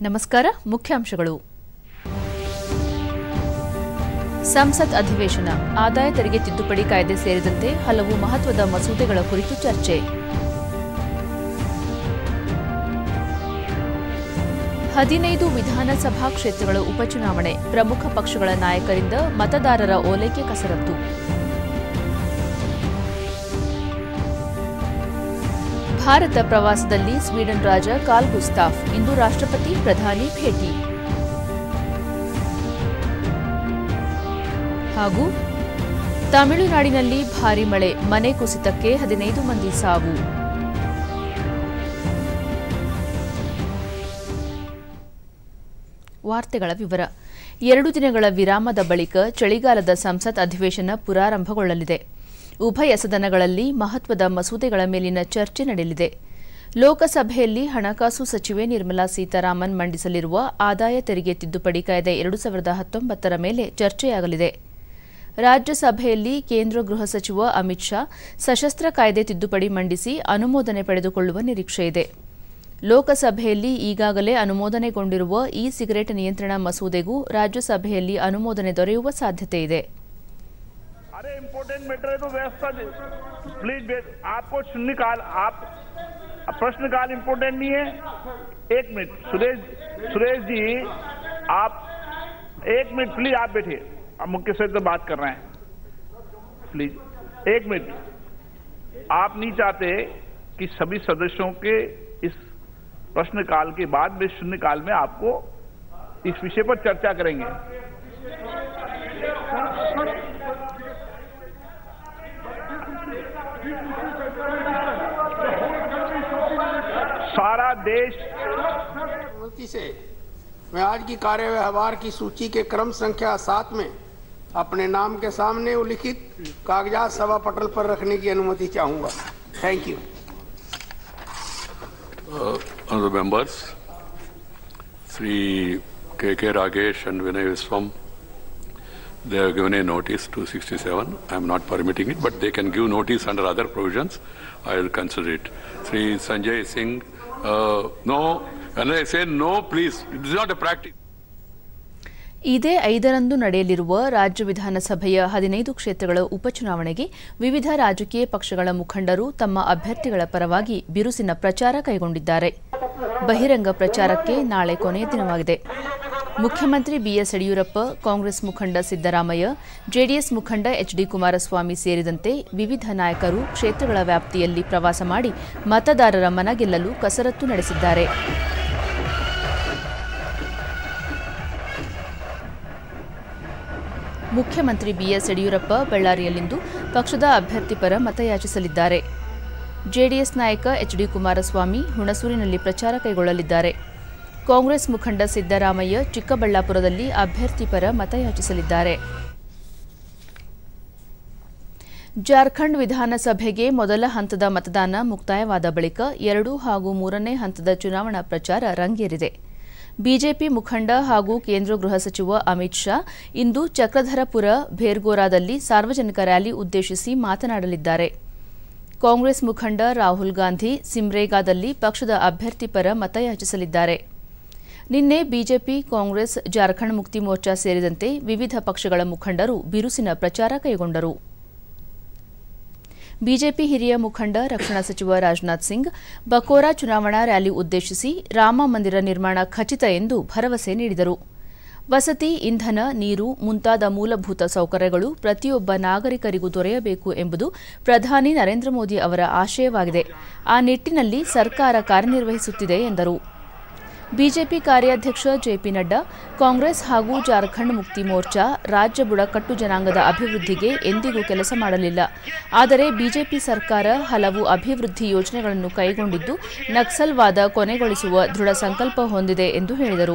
ನಮಸ್ಕಾರ ಮುಖ್ಯಾಂಶಗಳು ಸಂಸತ್ ಅಧಿವೇಶನ ಆದಾಯ ತೆರಿಗೆ ತಿದ್ದುಪಡಿ ಕಾಯ್ದೆ ಸೇರಿದಂತೆ ಹಲವು ಮಹತ್ವದ ಮಸೂದೆಗಳ ಕುರಿತು ಚರ್ಚೆ ಹದಿನೈದು ವಿಧಾನಸಭಾ ಕ್ಷೇತ್ರಗಳ ಉಪಚುನಾವಣೆ ಪ್ರಮುಖ ಪಕ್ಷಗಳ ನಾಯಕರಿಂದ ಮತದಾರರ ಓಲೈಕೆ ಕಸರತ್ತು ಭಾರತ ಪ್ರವಾಸದಲ್ಲಿ ಸ್ವೀಡನ್ ರಾಜ ಕಾಲ್ ಗುಸ್ತಾಫ್ ಇಂದು ರಾಷ್ಟ್ರಪತಿ ಪ್ರಧಾನಿ ಭೇಟಿ ಹಾಗೂ ತಮಿಳುನಾಡಿನಲ್ಲಿ ಭಾರೀ ಮಳೆ ಮನೆ ಕುಸಿತಕ್ಕೆ ಹದಿನೈದು ಮಂದಿ ಸಾವು ವಾರ್ತೆಗಳ ವಿವರ ಎರಡು ದಿನಗಳ ವಿರಾಮದ ಬಳಿಕ ಚಳಿಗಾಲದ ಸಂಸತ್ ಅಧಿವೇಶನ ಪುರಾರಂಭಗೊಳ್ಳಲಿದೆ ಉಭಯ ಸದನಗಳಲ್ಲಿ ಮಹತ್ವದ ಮಸೂದೆಗಳ ಮೇಲಿನ ಚರ್ಚೆ ನಡೆಯಲಿದೆ ಲೋಕಸಭೆಯಲ್ಲಿ ಹಣಕಾಸು ಸಚಿವೆ ನಿರ್ಮಲಾ ಸೀತಾರಾಮನ್ ಮಂಡಿಸಲಿರುವ ಆದಾಯ ತೆರಿಗೆ ತಿದ್ದುಪಡಿ ಕಾಯ್ದೆ ಎರಡು ಸಾವಿರದ ಹತ್ತೊಂಬತ್ತರ ಮೇಲೆ ಚರ್ಚೆಯಾಗಲಿದೆ ರಾಜ್ಯಸಭೆಯಲ್ಲಿ ಕೇಂದ್ರ ಗೃಹ ಸಚಿವ ಅಮಿತ್ ಶಾ ಸಶಸ್ತ್ರ ಕಾಯ್ದೆ ತಿದ್ದುಪಡಿ ಮಂಡಿಸಿ ಅನುಮೋದನೆ ಪಡೆದುಕೊಳ್ಳುವ ನಿರೀಕ್ಷೆಯಿದೆ ಲೋಕಸಭೆಯಲ್ಲಿ ಈಗಾಗಲೇ ಅನುಮೋದನೆಗೊಂಡಿರುವ ಇ ಸಿಗರೆಟ್ ನಿಯಂತ್ರಣ ಮಸೂದೆಗೂ ರಾಜ್ಯಸಭೆಯಲ್ಲಿ ಅನುಮೋದನೆ ದೊರೆಯುವ ಸಾಧ್ಯತೆಯಿದೆ अरे इम्पोर्टेंट मैटर है तो व्यवस्था प्लीज आपको शून्यकाल आप प्रश्नकाल इम्पोर्टेंट नहीं है एक मिनट सुरेश सुरेश जी आप एक मिनट प्लीज आप बैठिए आप मुख्य सचिव से बात कर रहे हैं प्लीज एक मिनट आप नहीं चाहते कि सभी सदस्यों के इस प्रश्नकाल के बाद में शून्यकाल में आपको इस विषय पर चर्चा करेंगे सारा देश अनुमति से मैं आज की कार्य व्यवहार की सूची के क्रम संख्या सात में अपने नाम के सामने उल्लिखित कागजात सभा पटल पर रखने की अनुमति चाहूंगा thank you Honorable members, Sri K.K. Ragesh and Vinay Viswam, they have given a notice to 67. I am not permitting it, but they can give notice under other provisions. I will consider it. Sri Sanjay Singh, uh, no. When I say no, please, it is not a practice. ಇದೇ ಐದರಂದು ನಡೆಯಲಿರುವ ರಾಜ್ಯ ವಿಧಾನಸಭೆಯ ಹದಿನೈದು ಕ್ಷೇತ್ರಗಳ ಉಪಚುನಾವಣೆಗೆ ವಿವಿಧ ರಾಜಕೀಯ ಪಕ್ಷಗಳ ಮುಖಂಡರು ತಮ್ಮ ಅಭ್ಯರ್ಥಿಗಳ ಪರವಾಗಿ ಬಿರುಸಿನ ಪ್ರಚಾರ ಕೈಗೊಂಡಿದ್ದಾರೆ ಬಹಿರಂಗ ಪ್ರಚಾರಕ್ಕೆ ನಾಳೆ ಕೊನೆಯ ದಿನವಾಗಿದೆ ಮುಖ್ಯಮಂತ್ರಿ ಬಿಎಸ್ ಯಡಿಯೂರಪ್ಪ ಕಾಂಗ್ರೆಸ್ ಮುಖಂಡ ಸಿದ್ದರಾಮಯ್ಯ ಜೆಡಿಎಸ್ ಮುಖಂಡ ಎಚ್ ಡಿ ಕುಮಾರಸ್ವಾಮಿ ಸೇರಿದಂತೆ ವಿವಿಧ ನಾಯಕರು ಕ್ಷೇತ್ರಗಳ ವ್ಯಾಪ್ತಿಯಲ್ಲಿ ಪ್ರವಾಸ ಮಾಡಿ ಮತದಾರರ ಮನಗೆಲ್ಲಲು ಕಸರತ್ತು ನಡೆಸಿದ್ದಾರೆ ಮುಖ್ಯಮಂತ್ರಿ ಬಿಎಸ್ ಯಡಿಯೂರಪ್ಪ ಬಳ್ಳಾರಿಯಲ್ಲಿಂದು ಪಕ್ಷದ ಅಭ್ಯರ್ಥಿ ಪರ ಮತಯಾಚಿಸಲಿದ್ದಾರೆ ಜೆಡಿಎಸ್ ನಾಯಕ ಎಚ್ ಡಿ ಕುಮಾರಸ್ವಾಮಿ ಹುಣಸೂರಿನಲ್ಲಿ ಪ್ರಚಾರ ಕೈಗೊಳ್ಳಲಿದ್ದಾರೆ ಕಾಂಗ್ರೆಸ್ ಮುಖಂಡ ಸಿದ್ದರಾಮಯ್ಯ ಚಿಕ್ಕಬಳ್ಳಾಪುರದಲ್ಲಿ ಅಭ್ಯರ್ಥಿ ಪರ ಮತಯಾಚಿಸಲಿದ್ದಾರೆ ಜಾರ್ಖಂಡ್ ವಿಧಾನಸಭೆಗೆ ಮೊದಲ ಹಂತದ ಮತದಾನ ಮುಕ್ತಾಯವಾದ ಬಳಿಕ ಎರಡು ಹಾಗೂ ಮೂರನೇ ಹಂತದ ಚುನಾವಣಾ ಪ್ರಚಾರ ರಂಗೇರಿದೆ ಬಿಜೆಪಿ ಮುಖಂಡ ಹಾಗೂ ಕೇಂದ್ರ ಗೃಹ ಸಚಿವ ಅಮಿತ್ ಶಾ ಇಂದು ಚಕ್ರಧರಪುರ ಭೇರ್ಗೋರಾದಲ್ಲಿ ಸಾರ್ವಜನಿಕ ರ್ಯಾಲಿ ಉದ್ದೇಶಿಸಿ ಮಾತನಾಡಲಿದ್ದಾರೆ ಕಾಂಗ್ರೆಸ್ ಮುಖಂಡ ರಾಹುಲ್ ಗಾಂಧಿ ಸಿಮ್ರೇಗಾದಲ್ಲಿ ಪಕ್ಷದ ಅಭ್ಯರ್ಥಿ ಪರ ಮತಯಾಚಿಸಲಿದ್ದಾರೆ ನಿನ್ನೆ ಬಿಜೆಪಿ ಕಾಂಗ್ರೆಸ್ ಜಾರ್ಖಂಡ್ ಮುಕ್ತಿ ಮೋರ್ಚಾ ಸೇರಿದಂತೆ ವಿವಿಧ ಪಕ್ಷಗಳ ಮುಖಂಡರು ಬಿರುಸಿನ ಪ್ರಚಾರ ಕೈಗೊಂಡರು ಬಿಜೆಪಿ ಹಿರಿಯ ಮುಖಂಡ ರಕ್ಷಣಾ ಸಚಿವ ರಾಜನಾಥ್ ಸಿಂಗ್ ಬಕೋರಾ ಚುನಾವಣಾ ರ್ಯಾಲಿ ಉದ್ದೇಶಿಸಿ ರಾಮ ಮಂದಿರ ನಿರ್ಮಾಣ ಖಚಿತ ಎಂದು ಭರವಸೆ ನೀಡಿದರು ವಸತಿ ಇಂಧನ ನೀರು ಮುಂತಾದ ಮೂಲಭೂತ ಸೌಕರ್ಯಗಳು ಪ್ರತಿಯೊಬ್ಬ ನಾಗರಿಕರಿಗೂ ದೊರೆಯಬೇಕು ಎಂಬುದು ಪ್ರಧಾನಿ ನರೇಂದ್ರ ಮೋದಿ ಅವರ ಆಶಯವಾಗಿದೆ ಆ ನಿಟ್ಟಿನಲ್ಲಿ ಸರ್ಕಾರ ಕಾರ್ಯನಿರ್ವಹಿಸುತ್ತಿದೆ ಎಂದರು ಬಿಜೆಪಿ ಕಾರ್ಯಾಧ್ಯಕ್ಷ ಜೆಪಿ ನಡ್ಡಾ ಕಾಂಗ್ರೆಸ್ ಹಾಗೂ ಜಾರ್ಖಂಡ್ ಮುಕ್ತಿ ಮೋರ್ಚಾ ರಾಜ್ಯ ಬುಡಕಟ್ಟು ಜನಾಂಗದ ಅಭಿವೃದ್ಧಿಗೆ ಎಂದಿಗೂ ಕೆಲಸ ಮಾಡಲಿಲ್ಲ ಆದರೆ ಬಿಜೆಪಿ ಸರ್ಕಾರ ಹಲವು ಅಭಿವೃದ್ಧಿ ಯೋಜನೆಗಳನ್ನು ಕೈಗೊಂಡಿದ್ದು ನಕ್ಸಲ್ವಾದ ಕೊನೆಗೊಳಿಸುವ ದೃಢ ಸಂಕಲ್ಪ ಹೊಂದಿದೆ ಎಂದು ಹೇಳಿದರು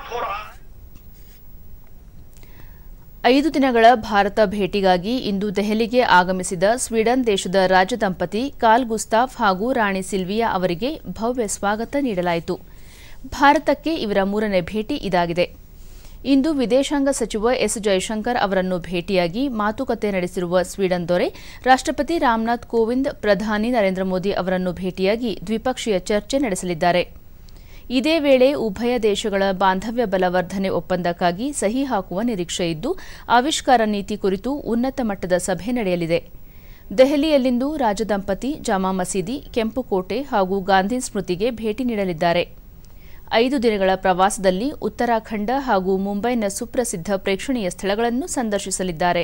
ಐದು ದಿನಗಳ ಭಾರತ ಭೇಟಿಗಾಗಿ ಇಂದು ದೆಹಲಿಗೆ ಆಗಮಿಸಿದ ಸ್ವೀಡನ್ ದೇಶದ ರಾಜದಂಪತಿ ಕಾಲ್ ಗುಸ್ತಾಫ್ ಹಾಗೂ ರಾಣಿ ಸಿಲ್ವಿಯಾ ಅವರಿಗೆ ಭವ್ಯ ಸ್ವಾಗತ ನೀಡಲಾಯಿತು ಭಾರತಕ್ಕೆ ಇವರ ಮೂರನೇ ಭೇಟಿ ಇದಾಗಿದೆ ಇಂದು ವಿದೇಶಾಂಗ ಸಚಿವ ಎಸ್ ಜೈಶಂಕರ್ ಅವರನ್ನು ಭೇಟಿಯಾಗಿ ಮಾತುಕತೆ ನಡೆಸಿರುವ ಸ್ವೀಡನ್ ದೊರೆ ರಾಷ್ಟ್ರಪತಿ ರಾಮನಾಥ್ ಕೋವಿಂದ್ ಪ್ರಧಾನಿ ನರೇಂದ್ರ ಮೋದಿ ಅವರನ್ನು ಭೇಟಿಯಾಗಿ ದ್ವಿಪಕ್ಷೀಯ ಚರ್ಚೆ ನಡೆಸಲಿದ್ದಾರೆ ಇದೇ ವೇಳೆ ಉಭಯ ದೇಶಗಳ ಬಾಂಧವ್ಯ ಬಲವರ್ಧನೆ ಒಪ್ಪಂದಕ್ಕಾಗಿ ಸಹಿ ಹಾಕುವ ನಿರೀಕ್ಷೆ ಇದ್ದು ಆವಿಷ್ಕಾರ ನೀತಿ ಕುರಿತು ಉನ್ನತ ಮಟ್ಟದ ಸಭೆ ನಡೆಯಲಿದೆ ದೆಹಲಿಯಲ್ಲಿಂದು ರಾಜದಂಪತಿ ಜಾಮಾ ಮಸೀದಿ ಕೆಂಪುಕೋಟೆ ಹಾಗೂ ಗಾಂಧಿ ಸ್ಮೃತಿಗೆ ಭೇಟಿ ನೀಡಲಿದ್ದಾರೆ ಐದು ದಿನಗಳ ಪ್ರವಾಸದಲ್ಲಿ ಉತ್ತರಾಖಂಡ ಹಾಗೂ ಮುಂಬೈನ ಸುಪ್ರಸಿದ್ಧ ಪ್ರೇಕ್ಷಣೀಯ ಸ್ಥಳಗಳನ್ನು ಸಂದರ್ಶಿಸಲಿದ್ದಾರೆ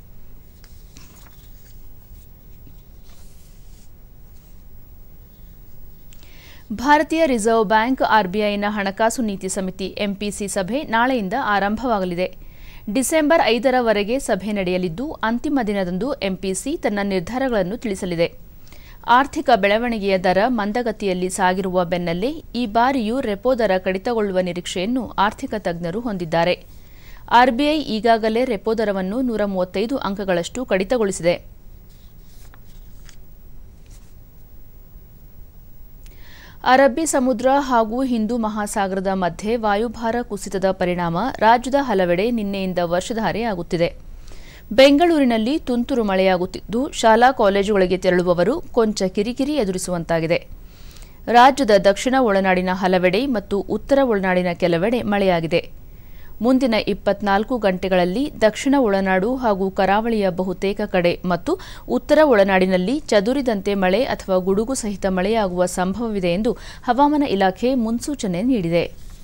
ಭಾರತೀಯ ರಿಸರ್ವ್ ಬ್ಯಾಂಕ್ ಆರ್ಬಿಐನ ಹಣಕಾಸು ನೀತಿ ಸಮಿತಿ ಎಂಪಿಸಿ ಸಭೆ ನಾಳೆಯಿಂದ ಆರಂಭವಾಗಲಿದೆ ಡಿಸೆಂಬರ್ ಐದರವರೆಗೆ ಸಭೆ ನಡೆಯಲಿದ್ದು ಅಂತಿಮ ದಿನದಂದು ಎಂಪಿಸಿ ತನ್ನ ನಿರ್ಧಾರಗಳನ್ನು ತಿಳಿಸಲಿದೆ ಆರ್ಥಿಕ ಬೆಳವಣಿಗೆಯ ದರ ಮಂದಗತಿಯಲ್ಲಿ ಸಾಗಿರುವ ಬೆನ್ನಲ್ಲೇ ಈ ಬಾರಿಯೂ ರೆಪೋ ದರ ಕಡಿತಗೊಳ್ಳುವ ನಿರೀಕ್ಷೆಯನ್ನು ಆರ್ಥಿಕ ತಜ್ಞರು ಹೊಂದಿದ್ದಾರೆ ಆರ್ಬಿಐ ಈಗಾಗಲೇ ರೆಪೋ ದರವನ್ನು ನೂರ ಮೂವತ್ತೈದು ಅಂಕಗಳಷ್ಟು ಕಡಿತಗೊಳಿಸಿದೆ ಅರಬ್ಬಿ ಸಮುದ್ರ ಹಾಗೂ ಹಿಂದೂ ಮಹಾಸಾಗರದ ಮಧ್ಯೆ ವಾಯುಭಾರ ಕುಸಿತದ ಪರಿಣಾಮ ರಾಜ್ಯದ ಹಲವೆಡೆ ನಿನ್ನೆಯಿಂದ ವರ್ಷಧಾರೆಯಾಗುತ್ತಿದೆ ಬೆಂಗಳೂರಿನಲ್ಲಿ ತುಂತುರು ಮಳೆಯಾಗುತ್ತಿದ್ದು ಶಾಲಾ ಕಾಲೇಜುಗಳಿಗೆ ತೆರಳುವವರು ಕೊಂಚ ಕಿರಿಕಿರಿ ಎದುರಿಸುವಂತಾಗಿದೆ ರಾಜ್ಯದ ದಕ್ಷಿಣ ಒಳನಾಡಿನ ಹಲವೆಡೆ ಮತ್ತು ಉತ್ತರ ಒಳನಾಡಿನ ಕೆಲವೆಡೆ ಮಳೆಯಾಗಿದೆ ಮುಂದಿನ ಇಪ್ಪತ್ನಾಲ್ಕು ಗಂಟೆಗಳಲ್ಲಿ ದಕ್ಷಿಣ ಒಳನಾಡು ಹಾಗೂ ಕರಾವಳಿಯ ಬಹುತೇಕ ಕಡೆ ಮತ್ತು ಉತ್ತರ ಒಳನಾಡಿನಲ್ಲಿ ಚದುರಿದಂತೆ ಮಳೆ ಅಥವಾ ಗುಡುಗು ಸಹಿತ ಮಳೆಯಾಗುವ ಸಂಭವವಿದೆ ಎಂದು ಹವಾಮಾನ ಇಲಾಖೆ ಮುನ್ಸೂಚನೆ ನೀಡಿದೆ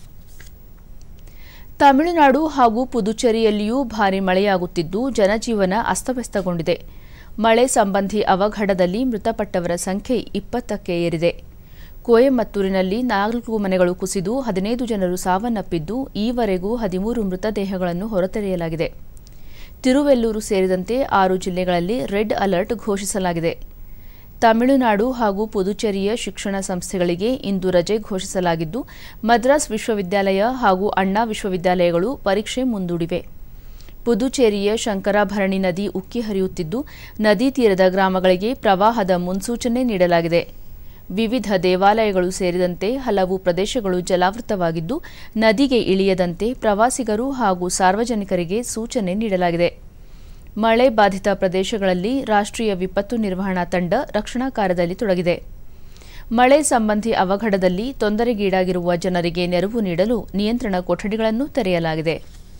ತಮಿಳುನಾಡು ಹಾಗೂ ಪುದುಚೇರಿಯಲ್ಲಿಯೂ ಭಾರೀ ಮಳೆಯಾಗುತ್ತಿದ್ದು ಜನಜೀವನ ಅಸ್ತವ್ಯಸ್ತಗೊಂಡಿದೆ ಮಳೆ ಸಂಬಂಧಿ ಅವಘಡದಲ್ಲಿ ಮೃತಪಟ್ಟವರ ಸಂಖ್ಯೆ ಇಪ್ಪತ್ತಕ್ಕೆ ಏರಿದೆ ಕೊಯಮತ್ತೂರಿನಲ್ಲಿ ನಾಲ್ಕು ಮನೆಗಳು ಕುಸಿದು ಹದಿನೈದು ಜನರು ಸಾವನ್ನಪ್ಪಿದ್ದು ಈವರೆಗೂ ಹದಿಮೂರು ಮೃತದೇಹಗಳನ್ನು ಹೊರತೆರೆಯಲಾಗಿದೆ ತಿರುವೆಲ್ಲೂರು ಸೇರಿದಂತೆ ಆರು ಜಿಲ್ಲೆಗಳಲ್ಲಿ ರೆಡ್ ಅಲರ್ಟ್ ಘೋಷಿಸಲಾಗಿದೆ ತಮಿಳುನಾಡು ಹಾಗೂ ಪುದುಚೇರಿಯ ಶಿಕ್ಷಣ ಸಂಸ್ಥೆಗಳಿಗೆ ಇಂದು ರಜೆ ಘೋಷಿಸಲಾಗಿದ್ದು ಮದ್ರಾಸ್ ವಿಶ್ವವಿದ್ಯಾಲಯ ಹಾಗೂ ಅಣ್ಣಾ ವಿಶ್ವವಿದ್ಯಾಲಯಗಳು ಪರೀಕ್ಷೆ ಮುಂದೂಡಿವೆ ಪುದುಚೇರಿಯ ಶಂಕರಾಭರಣಿ ನದಿ ಉಕ್ಕಿ ಹರಿಯುತ್ತಿದ್ದು ನದಿ ತೀರದ ಗ್ರಾಮಗಳಿಗೆ ಪ್ರವಾಹದ ಮುನ್ಸೂಚನೆ ನೀಡಲಾಗಿದೆ ವಿವಿಧ ದೇವಾಲಯಗಳು ಸೇರಿದಂತೆ ಹಲವು ಪ್ರದೇಶಗಳು ಜಲಾವೃತವಾಗಿದ್ದು ನದಿಗೆ ಇಳಿಯದಂತೆ ಪ್ರವಾಸಿಗರು ಹಾಗೂ ಸಾರ್ವಜನಿಕರಿಗೆ ಸೂಚನೆ ನೀಡಲಾಗಿದೆ ಮಳೆ ಬಾಧಿತ ಪ್ರದೇಶಗಳಲ್ಲಿ ರಾಷ್ಟ್ರೀಯ ವಿಪತ್ತು ನಿರ್ವಹಣಾ ತಂಡ ರಕ್ಷಣಾ ಕಾರ್ಯದಲ್ಲಿ ತೊಡಗಿದೆ ಮಳೆ ಸಂಬಂಧಿ ಅವಘಡದಲ್ಲಿ ತೊಂದರೆಗೀಡಾಗಿರುವ ಜನರಿಗೆ ನೆರವು ನೀಡಲು ನಿಯಂತ್ರಣ ಕೊಠಡಿಗಳನ್ನು ತೆರೆಯಲಾಗಿದೆ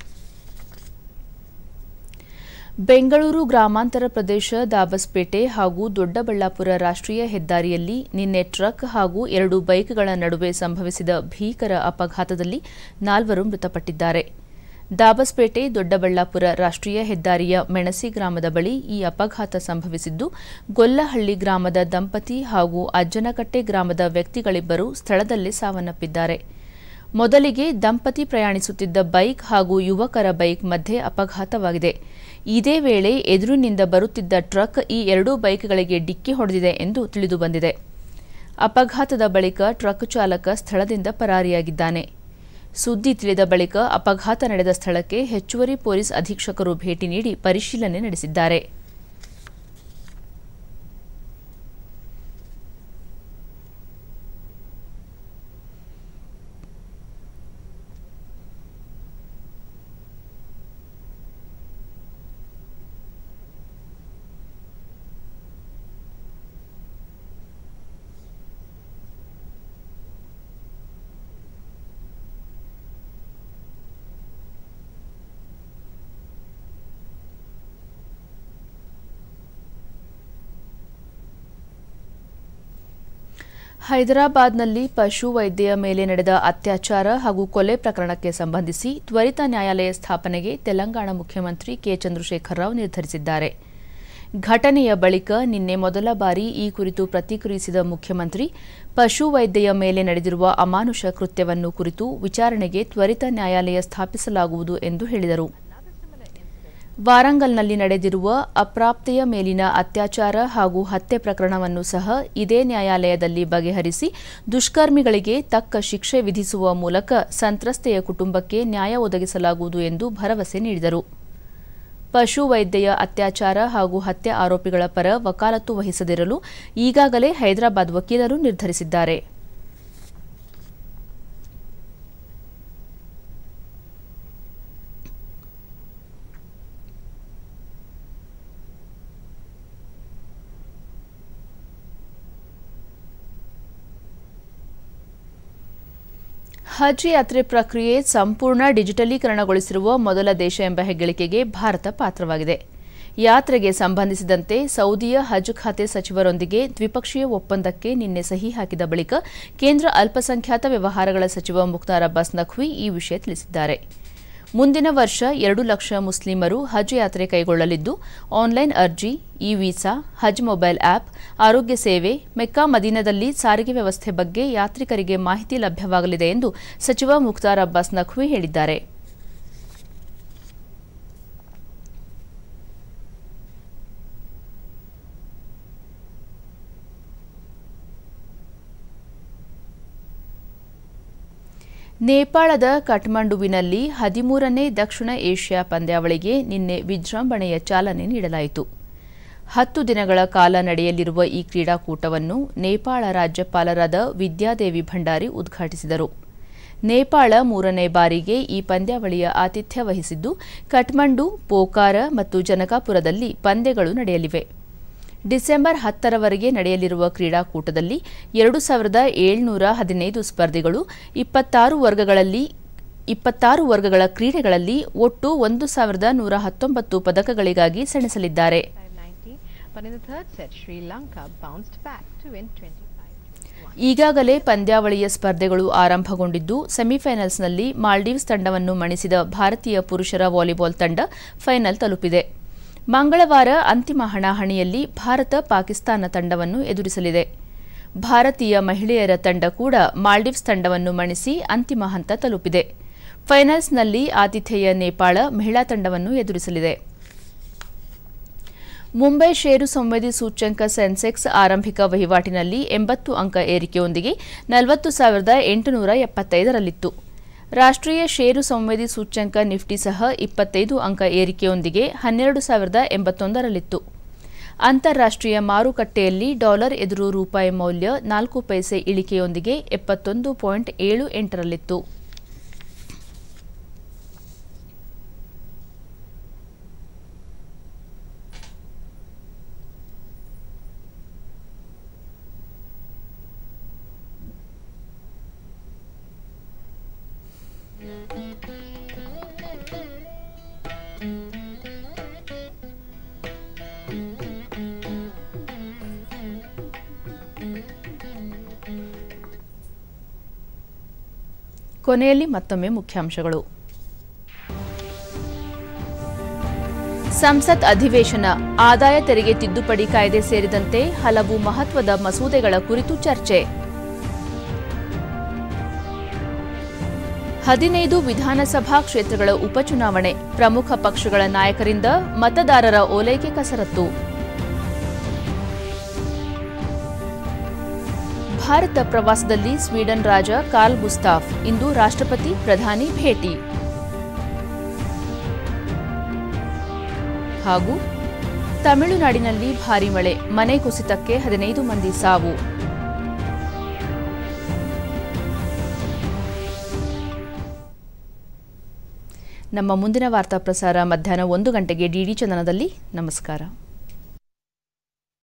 ಬೆಂಗಳೂರು ಗ್ರಾಮಾಂತರ ಪ್ರದೇಶ ದಾಬಸ್ಪೇಟೆ ಹಾಗೂ ದೊಡ್ಡಬಳ್ಳಾಪುರ ರಾಷ್ಟ್ರೀಯ ಹೆದ್ದಾರಿಯಲ್ಲಿ ನಿನ್ನೆ ಟ್ರಕ್ ಹಾಗೂ ಎರಡು ಬೈಕ್ಗಳ ನಡುವೆ ಸಂಭವಿಸಿದ ಭೀಕರ ಅಪಘಾತದಲ್ಲಿ ನಾಲ್ವರು ಮೃತಪಟ್ಟಿದ್ದಾರೆ ದಾಬಸ್ಪೇಟೆ ದೊಡ್ಡಬಳ್ಳಾಪುರ ರಾಷ್ಟ್ರೀಯ ಹೆದ್ದಾರಿಯ ಮೆಣಸಿ ಗ್ರಾಮದ ಬಳಿ ಈ ಅಪಘಾತ ಸಂಭವಿಸಿದ್ದು ಗೊಲ್ಲಹಳ್ಳಿ ಗ್ರಾಮದ ದಂಪತಿ ಹಾಗೂ ಅಜ್ಜನಕಟ್ಟೆ ಗ್ರಾಮದ ವ್ಯಕ್ತಿಗಳಿಬ್ಬರು ಸ್ಥಳದಲ್ಲೇ ಸಾವನ್ನಪ್ಪಿದ್ದಾರೆ ಮೊದಲಿಗೆ ದಂಪತಿ ಪ್ರಯಾಣಿಸುತ್ತಿದ್ದ ಬೈಕ್ ಹಾಗೂ ಯುವಕರ ಬೈಕ್ ಮಧ್ಯೆ ಅಪಘಾತವಾಗಿದೆ ಇದೇ ವೇಳೆ ಎದುರಿನಿಂದ ಬರುತ್ತಿದ್ದ ಟ್ರಕ್ ಈ ಎರಡೂ ಬೈಕ್ಗಳಿಗೆ ಡಿಕ್ಕಿ ಹೊಡೆದಿದೆ ಎಂದು ತಿಳಿದುಬಂದಿದೆ ಅಪಘಾತದ ಬಳಿಕ ಟ್ರಕ್ ಚಾಲಕ ಸ್ಥಳದಿಂದ ಪರಾರಿಯಾಗಿದ್ದಾನೆ ಸುದ್ದಿ ತಿಳಿದ ಬಳಿಕ ಅಪಘಾತ ನಡೆದ ಸ್ಥಳಕ್ಕೆ ಹೆಚ್ಚುವರಿ ಪೊಲೀಸ್ ಅಧೀಕ್ಷಕರು ಭೇಟಿ ನೀಡಿ ಪರಿಶೀಲನೆ ನಡೆಸಿದ್ದಾರೆ ಹೈದರಾಬಾದ್ನಲ್ಲಿ ಪಶು ವೈದ್ಯೆಯ ಮೇಲೆ ನಡೆದ ಅತ್ಯಾಚಾರ ಹಾಗೂ ಕೊಲೆ ಪ್ರಕರಣಕ್ಕೆ ಸಂಬಂಧಿಸಿ ತ್ವರಿತ ನ್ಯಾಯಾಲಯ ಸ್ಥಾಪನೆಗೆ ತೆಲಂಗಾಣ ಮುಖ್ಯಮಂತ್ರಿ ಕೆ ಚಂದ್ರಶೇಖರ್ ರಾವ್ ನಿರ್ಧರಿಸಿದ್ದಾರೆ ಘಟನೆಯ ಬಳಿಕ ನಿನ್ನೆ ಮೊದಲ ಬಾರಿ ಈ ಕುರಿತು ಪ್ರತಿಕ್ರಿಯಿಸಿದ ಮುಖ್ಯಮಂತ್ರಿ ಪಶು ವೈದ್ಯೆಯ ಮೇಲೆ ನಡೆದಿರುವ ಅಮಾನುಷ ಕೃತ್ಯವನ್ನು ಕುರಿತು ವಿಚಾರಣೆಗೆ ತ್ವರಿತ ನ್ಯಾಯಾಲಯ ಸ್ಥಾಪಿಸಲಾಗುವುದು ಎಂದು ಹೇಳಿದರು ವಾರಂಗಲ್ನಲ್ಲಿ ನಡೆದಿರುವ ಅಪ್ರಾಪ್ತೆಯ ಮೇಲಿನ ಅತ್ಯಾಚಾರ ಹಾಗೂ ಹತ್ಯೆ ಪ್ರಕರಣವನ್ನು ಸಹ ಇದೇ ನ್ಯಾಯಾಲಯದಲ್ಲಿ ಬಗೆಹರಿಸಿ ದುಷ್ಕರ್ಮಿಗಳಿಗೆ ತಕ್ಕ ಶಿಕ್ಷೆ ವಿಧಿಸುವ ಮೂಲಕ ಸಂತ್ರಸ್ತೆಯ ಕುಟುಂಬಕ್ಕೆ ನ್ಯಾಯ ಒದಗಿಸಲಾಗುವುದು ಎಂದು ಭರವಸೆ ನೀಡಿದರು ಪಶು ವೈದ್ಯೆಯ ಅತ್ಯಾಚಾರ ಹಾಗೂ ಹತ್ಯೆ ಆರೋಪಿಗಳ ಪರ ವಕಾಲತ್ತು ವಹಿಸದಿರಲು ಈಗಾಗಲೇ ಹೈದರಾಬಾದ್ ವಕೀಲರು ನಿರ್ಧರಿಸಿದ್ದಾರೆ ಹಜ್ ಯಾತ್ರೆ ಪ್ರಕ್ರಿಯೆ ಸಂಪೂರ್ಣ ಡಿಜಿಟಲೀಕರಣಗೊಳಿಸಿರುವ ಮೊದಲ ದೇಶ ಎಂಬ ಹೆಗ್ಗಳಿಕೆಗೆ ಭಾರತ ಪಾತ್ರವಾಗಿದೆ ಯಾತ್ರೆಗೆ ಸಂಬಂಧಿಸಿದಂತೆ ಸೌದಿಯ ಹಜ್ ಖಾತೆ ಸಚಿವರೊಂದಿಗೆ ದ್ವಿಪಕ್ಷೀಯ ಒಪ್ಪಂದಕ್ಕೆ ನಿನ್ನೆ ಸಹಿ ಹಾಕಿದ ಬಳಿಕ ಕೇಂದ್ರ ಅಲ್ಪಸಂಖ್ಯಾತ ವ್ಯವಹಾರಗಳ ಸಚಿವ ಮುಖ್ತಾರ್ ಅಬ್ಬಾಸ್ ನಖ್ವಿ ಈ ವಿಷಯ ತಿಳಿಸಿದ್ದಾರೆ ಮುಂದಿನ ವರ್ಷ ಎರಡು ಲಕ್ಷ ಮುಸ್ಲಿಮರು ಹಜ್ ಯಾತ್ರೆ ಕೈಗೊಳ್ಳಲಿದ್ದು ಆನ್ಲೈನ್ ಅರ್ಜಿ ಇ ವೀಸಾ ಹಜ್ ಮೊಬೈಲ್ ಆಪ್ ಆರೋಗ್ಯ ಸೇವೆ ಮೆಕ್ಕಾ ಮದೀನದಲ್ಲಿ ಸಾರಿಗೆ ವ್ಯವಸ್ಥೆ ಬಗ್ಗೆ ಯಾತ್ರಿಕರಿಗೆ ಮಾಹಿತಿ ಲಭ್ಯವಾಗಲಿದೆ ಎಂದು ಸಚಿವ ಮುಖ್ತಾರ್ ಅಬ್ಬಾಸ್ ನಖ್ವಿ ಹೇಳಿದ್ದಾರೆ ನೇಪಾಳದ ಕಠ್ಮಂಡುವಿನಲ್ಲಿ ಹದಿಮೂರನೇ ದಕ್ಷಿಣ ಏಷ್ಯಾ ಪಂದ್ಯಾವಳಿಗೆ ನಿನ್ನೆ ವಿಜೃಂಭಣೆಯ ಚಾಲನೆ ನೀಡಲಾಯಿತು ಹತ್ತು ದಿನಗಳ ಕಾಲ ನಡೆಯಲಿರುವ ಈ ಕ್ರೀಡಾಕೂಟವನ್ನು ನೇಪಾಳ ರಾಜ್ಯಪಾಲರಾದ ವಿದ್ಯಾದೇವಿ ಭಂಡಾರಿ ಉದ್ಘಾಟಿಸಿದರು ನೇಪಾಳ ಮೂರನೇ ಬಾರಿಗೆ ಈ ಪಂದ್ಯಾವಳಿಯ ಆತಿಥ್ಯ ವಹಿಸಿದ್ದು ಕಠ್ಮಂಡು ಪೋಕಾರ ಮತ್ತು ಜನಕಾಪುರದಲ್ಲಿ ಪಂದ್ಯಗಳು ನಡೆಯಲಿವೆ ಡಿಸೆಂಬರ್ ಹತ್ತರವರೆಗೆ ನಡೆಯಲಿರುವ ಕ್ರೀಡಾಕೂಟದಲ್ಲಿ ಎರಡು ಸಾವಿರದ ಏಳ್ನೂರ ಹದಿನೈದು ಸ್ಪರ್ಧಿಗಳು ಇಪ್ಪತ್ತಾರು ವರ್ಗಗಳಲ್ಲಿ ಇಪ್ಪತ್ತಾರು ವರ್ಗಗಳ ಕ್ರೀಡೆಗಳಲ್ಲಿ ಒಟ್ಟು ಒಂದು ಸಾವಿರದ ನೂರ ಹತ್ತೊಂಬತ್ತು ಪದಕಗಳಿಗಾಗಿ ಸೆಣಸಲಿದ್ದಾರೆ 590, but in the third set, Sri Lanka bounced back to win 25. ಈಗಾಗಲೇ ಪಂದ್ಯಾವಳಿಯ ಸ್ಪರ್ಧೆಗಳು ಆರಂಭಗೊಂಡಿದ್ದು ಸೆಮಿಫೈನಲ್ಸ್ನಲ್ಲಿ ಮಾಲ್ಡೀವ್ಸ್ ತಂಡವನ್ನು ಮಣಿಸಿದ ಭಾರತೀಯ ಪುರುಷರ ವಾಲಿಬಾಲ್ ತಂಡ ಫೈನಲ್ ತಲುಪಿದೆ ಮಂಗಳವಾರ ಅಂತಿಮ ಹಣಾಹಣಿಯಲ್ಲಿ ಭಾರತ ಪಾಕಿಸ್ತಾನ ತಂಡವನ್ನು ಎದುರಿಸಲಿದೆ ಭಾರತೀಯ ಮಹಿಳೆಯರ ತಂಡ ಕೂಡ ಮಾಲ್ಡೀವ್ಸ್ ತಂಡವನ್ನು ಮಣಿಸಿ ಅಂತಿಮ ಹಂತ ತಲುಪಿದೆ ಫೈನಲ್ಸ್ನಲ್ಲಿ ಆತಿಥೇಯ ನೇಪಾಳ ಮಹಿಳಾ ತಂಡವನ್ನು ಎದುರಿಸಲಿದೆ ಮುಂಬೈ ಷೇರು ಸಂವೇದಿ ಸೂಚ್ಯಂಕ ಸೆನ್ಸೆಕ್ಸ್ ಆರಂಭಿಕ ವಹಿವಾಟಿನಲ್ಲಿ ಎಂಬತ್ತು ಅಂಕ ಏರಿಕೆಯೊಂದಿಗೆ ನಲವತ್ತು ಸಾವಿರದ ಎಂಟುನೂರ ಎಪ್ಪತ್ತೈದರಲ್ಲಿತ್ತು ರಾಷ್ಟ್ರೀಯ ಷೇರು ಸಂವೇದಿ ಸೂಚ್ಯಂಕ ನಿಫ್ಟಿ ಸಹ ಇಪ್ಪತ್ತೈದು ಅಂಕ ಏರಿಕೆಯೊಂದಿಗೆ ಹನ್ನೆರಡು ಸಾವಿರದ ಎಂಬತ್ತೊಂದರಲ್ಲಿತ್ತು ಅಂತಾರಾಷ್ಟ್ರೀಯ ಮಾರುಕಟ್ಟೆಯಲ್ಲಿ ಡಾಲರ್ ಎದುರು ರೂಪಾಯಿ ಮೌಲ್ಯ ನಾಲ್ಕು ಪೈಸೆ ಇಳಿಕೆಯೊಂದಿಗೆ ಎಪ್ಪತ್ತೊಂದು ಪಾಯಿಂಟ್ ಏಳು ಎಂಟರಲ್ಲಿತ್ತು ಕೊನೆಯಲ್ಲಿ ಮತ್ತೊಮ್ಮೆ ಮುಖ್ಯಾಂಶಗಳು ಸಂಸತ್ ಅಧಿವೇಶನ ಆದಾಯ ತೆರಿಗೆ ತಿದ್ದುಪಡಿ ಕಾಯ್ದೆ ಸೇರಿದಂತೆ ಹಲವು ಮಹತ್ವದ ಮಸೂದೆಗಳ ಕುರಿತು ಚರ್ಚೆ ಹದಿನೈದು ವಿಧಾನಸಭಾ ಕ್ಷೇತ್ರಗಳ ಉಪಚುನಾವಣೆ ಪ್ರಮುಖ ಪಕ್ಷಗಳ ನಾಯಕರಿಂದ ಮತದಾರರ ಓಲೈಕೆ ಕಸರತ್ತು ಭಾರತ ಪ್ರವಾಸದಲ್ಲಿ ಸ್ವೀಡನ್ ರಾಜ ಕಾರ್ಲ್ ಗುಸ್ತಾಫ್ ಇಂದು ರಾಷ್ಟ್ರಪತಿ ಪ್ರಧಾನಿ ಭೇಟಿ ಹಾಗೂ ತಮಿಳುನಾಡಿನಲ್ಲಿ ಭಾರೀ ಮಳೆ ಮನೆ ಕುಸಿತಕ್ಕೆ ಹದಿನೈದು ಮಂದಿ ಸಾವು ನಮ್ಮ ಮುಂದಿನ ವಾರ್ತಾ ಪ್ರಸಾರ ಮಧ್ಯಾಹ್ನ ಒಂದು ಗಂಟೆಗೆ ಡಿಡಿ ಚಂದನದಲ್ಲಿ ನಮಸ್ಕಾರ